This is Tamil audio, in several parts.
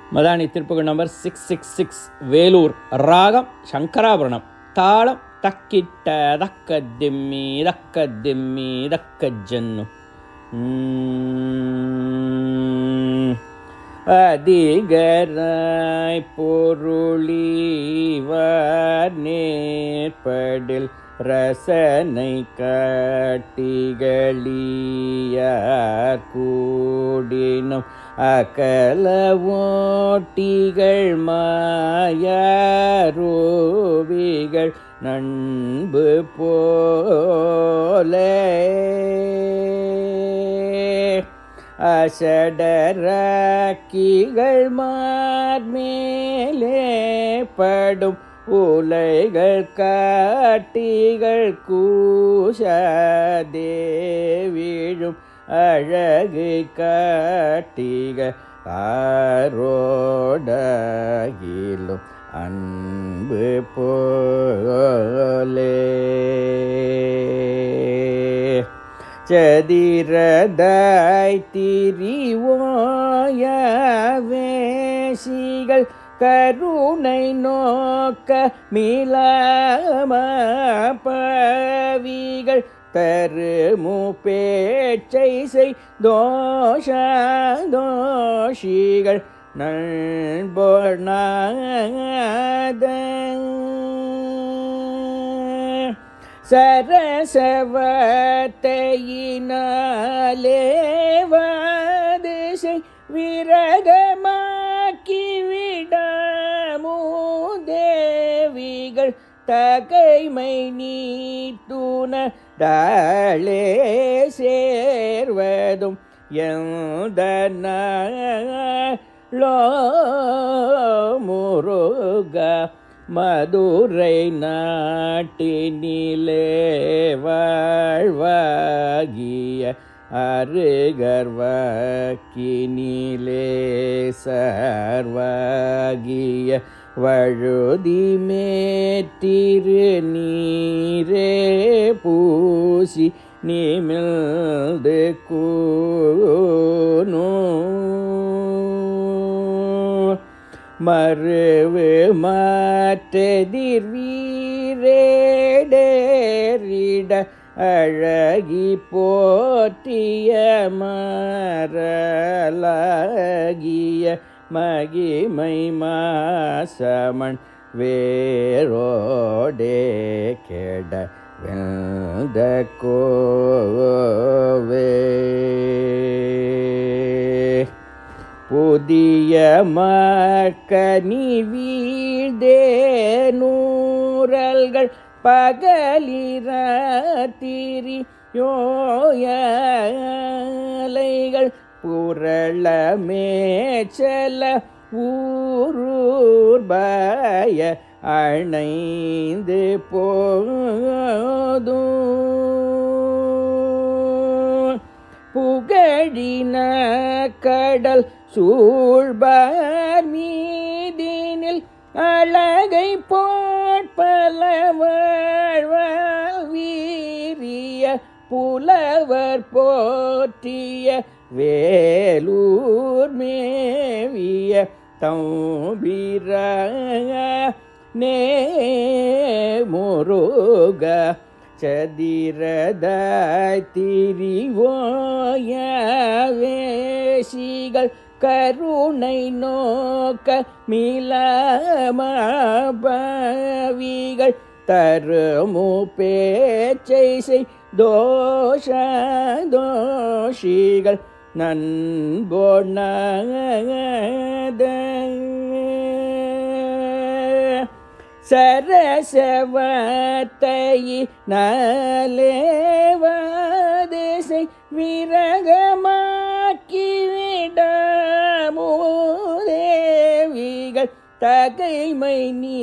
மதானி திருப்புகள் number six six six Vellore ராகம் சங்கராபரணம் தாளம் தக்கிட்ட தக்க திம்மி தக்க திம்மி தக்க ஜன்னு உம். அதிகராய் பொருளிவார் நேர்படில் ரசனை காட்டிகளியார் கூடினும் அகல ஓட்டிகள் மாயாரோவிகள் நண்பு போலே அசடராக்கிகள் மார்மேலே படும் உலைகள் காட்டிகள் கூஷாதேவிழும் அழகு காட்டிக ஆரோடகிலும் அன்பு போலே சதிரதாய் திரிவோய வேசிகள் கருணை நோக்க மிலாம பவிகள் தருமு பேச்சை செய் தோஷ தோஷிகள் நண்பொணாத சரசவத்தையினாலே வாதிசை விரகமாக்கி விடாமூதேவிகள் தகைமை நீத்துன தாளே சேர்வதும் எந்த லோ முருகா மதுரை நாட்டினிலே வாழ்வாகிய அருகர்வாக்கினிலே சர்வாகிய வழுதி மேற்றிரு நீரே பூசி நிமிழ்ந்து கூனோ மறுவு மாற்றதிர் வீரேடேறிட அழகி போற்றிய மரலாகிய மகிமை மாசமன் வேரோடே கெட வெந்த கோவே புதிய மக்கனி வீழ்தே நூறல்கள் பகலிராத்திரி யோயலைகள் புரள மேச்சல ஊரூர்பய அணைந்து போதும் புகழின கடல் சூழ்பார் மீதினில் அழகை போட்பல வாழ்வால் வீரிய புலவர் போற்றிய வேலூர் மேவிய தம்பிர நே முருக சதிரதாய் திரிவோய வேசிகள் கருணை நோக்க மிலமாபவிகள் தருமு பேச்சை செய் தோஷ தோஷிகள் நண்பொணாத சரசவத்தையி நலேவாதிசை விரகமாக்கி விடாமூதேவிகள் தகைமை நீ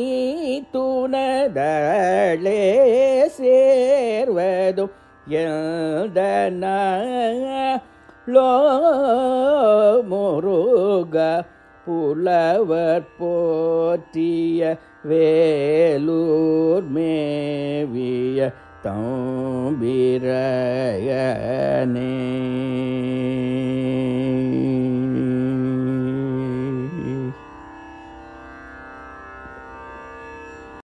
துணதளே சேர்வதும் எந்த லோ முருக புலவர் போற்றிய வேலூர் மேவிய தம்பிரயனே